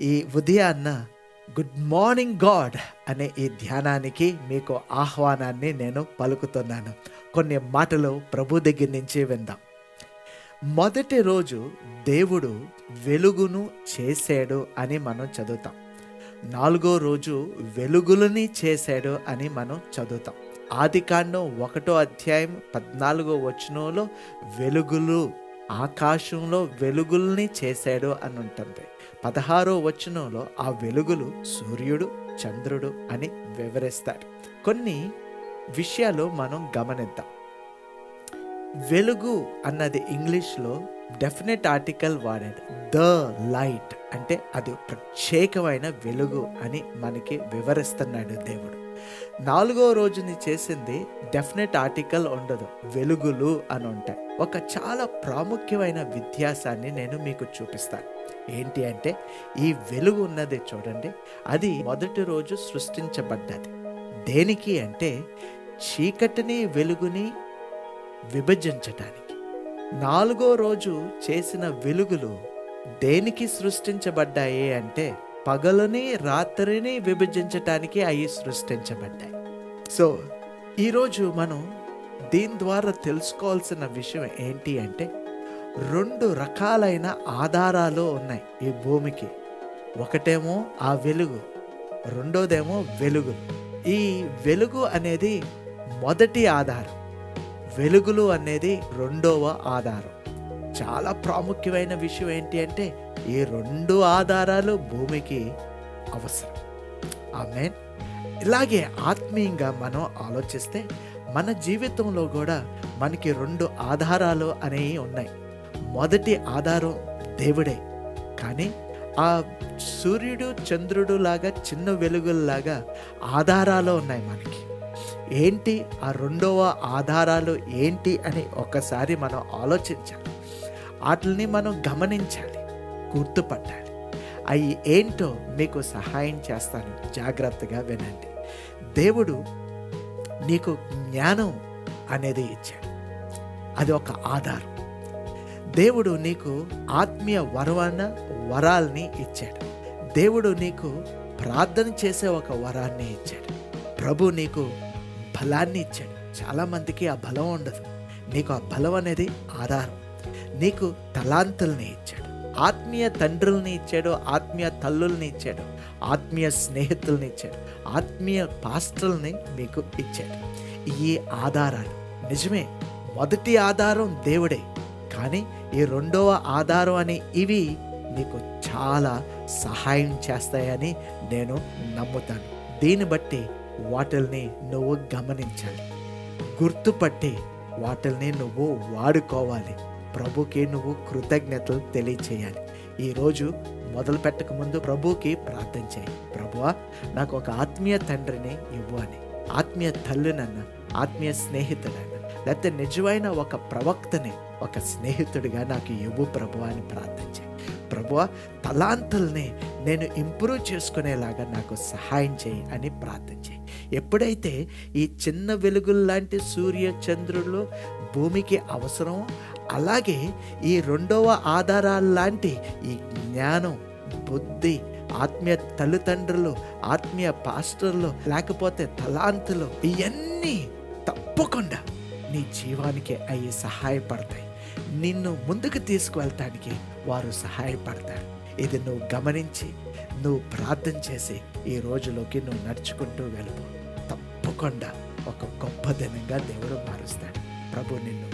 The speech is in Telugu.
ఈ ఉదయాన్న గుడ్ మార్నింగ్ గాడ్ అనే ఈ ధ్యానానికి మీకు ఆహ్వానాన్ని నేను పలుకుతున్నాను కొన్ని మాటలు ప్రభు దగ్గర నుంచి విందాం మొదటి రోజు దేవుడు వెలుగును చేశాడు అని మనం చదువుతాం నాలుగో రోజు వెలుగులని చేశాడు అని మనం చదువుతాం ఆది కాండం ఒకటో అధ్యాయం పద్నాలుగో వచనంలో వెలుగులు ఆకాశంలో వెలుగుల్ని చేశాడు అని ఉంటుంది పదహారో వచనంలో ఆ వెలుగులు సూర్యుడు చంద్రుడు అని వివరిస్తాడు కొన్ని విషయాలు మనం గమనిద్దాం వెలుగు అన్నది ఇంగ్లీష్లో డెఫినెట్ ఆర్టికల్ వాడాడు ద లైట్ అంటే అది ప్రత్యేకమైన వెలుగు అని మనకి వివరిస్తున్నాడు దేవుడు నాలుగో రోజుని చేసింది డెఫినెట్ ఆర్టికల్ ఉండదు వెలుగులు అని ఉంటాయి ఒక చాలా ప్రాముఖ్యమైన వ్యత్యాసాన్ని నేను మీకు చూపిస్తాను ఏంటి అంటే ఈ వెలుగు ఉన్నది చూడండి అది మొదటి రోజు సృష్టించబడ్డది దేనికి అంటే చీకటిని వెలుగుని విభజించటానికి నాలుగో రోజు చేసిన వెలుగులు దేనికి సృష్టించబడ్డాయి అంటే పగలుని రాత్రిని విభజించటానికి అవి సృష్టించబడ్డాయి సో ఈరోజు మనం దీని ద్వారా తెలుసుకోవాల్సిన విషయం ఏంటి అంటే రెండు రకాలైన ఆధారాలు ఉన్నాయి ఈ భూమికి ఒకటేమో ఆ వెలుగు రెండోదేమో వెలుగు ఈ వెలుగు అనేది మొదటి ఆధారం వెలుగులు అనేది రెండవ ఆధారం చాలా ప్రాముఖ్యమైన విషయం ఏంటి అంటే ఈ రెండు ఆధారాలు భూమికి అవసరం ఆమె ఇలాగే ఆత్మీయంగా మనం ఆలోచిస్తే మన జీవితంలో కూడా మనకి రెండు ఆధారాలు అనేవి ఉన్నాయి మొదటి ఆధారం దేవుడే కానీ ఆ సూర్యుడు చంద్రుడు లాగా చిన్న వెలుగుల్లాగా ఆధారాలు ఉన్నాయి మనకి ఏంటి ఆ రెండవ ఆధారాలు ఏంటి అని ఒకసారి మనం ఆలోచించాలి వాటిని మనం గమనించాలి గుర్తుపట్టాలి అవి ఏంటో మీకు సహాయం చేస్తాను జాగ్రత్తగా వినండి దేవుడు నీకు జ్ఞానం అనేది ఇచ్చాడు అది ఒక ఆధారం దేవుడు నీకు ఆత్మీయ వరవన వరాల్ని ఇచ్చాడు దేవుడు నీకు ప్రార్థన చేసే ఒక వరాన్ని ఇచ్చాడు ప్రభు నీకు బలాన్ని ఇచ్చాడు చాలామందికి ఆ బలం ఉండదు నీకు ఆ బలం అనేది ఆధారం నీకు తలాంతుల్ని ఇచ్చాడు ఆత్మీయ తండ్రుల్ని ఇచ్చాడు ఆత్మీయ తల్లుల్ని ఇచ్చాడు ఆత్మీయ స్నేహితుల్ని ఇచ్చాడు ఆత్మీయ పాస్టల్ని మీకు ఇచ్చాడు ఈ ఆధారాలు నిజమే మొదటి ఆధారం దేవుడే కానీ ఈ రెండవ ఆధారం అని ఇవి నీకు చాలా సహాయం చేస్తాయని నేను నమ్ముతాను దీన్ని బట్టి వాటిల్ని నువ్వు గమనించాలి గుర్తుపట్టి వాటిల్ని నువ్వు వాడుకోవాలి ప్రభుకి నువ్వు కృతజ్ఞతలు తెలియచేయాలి ఈరోజు మొదలు పెట్టక ముందు ప్రభుకి ప్రార్థన చేయి ప్రభువా నాకు ఒక ఆత్మీయ తండ్రిని ఇవ్వు అని ఆత్మీయ తల్లినన్న ఆత్మీయ స్నేహితుడన్న లేకపోతే నిజమైన ఒక ప్రవక్తని ఒక స్నేహితుడిగా నాకు ఇవ్వు ప్రభు అని ప్రార్థన చేయి ప్రభువ తలాంతుల్ని నేను ఇంప్రూవ్ చేసుకునేలాగా నాకు సహాయం చేయి అని ప్రార్థన చేయి ఎప్పుడైతే ఈ చిన్న వెలుగుల్లాంటి సూర్య చంద్రులు భూమికి అవసరమో అలాగే ఈ రెండవ ఆధారాల లాంటి ఈ జ్ఞానం బుద్ధి ఆత్మీయ తల్లిదండ్రులు ఆత్మీయ పాస్టర్లు లేకపోతే తలాంతులు ఇవన్నీ తప్పకుండా నీ జీవానికి అవి సహాయపడతాయి నిన్ను ముందుకు తీసుకువెళ్ళటానికి వారు సహాయపడతారు ఇది నువ్వు గమనించి నువ్వు ప్రార్థన చేసి ఈ రోజులోకి నువ్వు నడుచుకుంటూ వెళ్ళిపో తప్పకుండా ఒక గొప్ప దినంగా దేవుడు మారుస్తాడు ప్రభు నిన్ను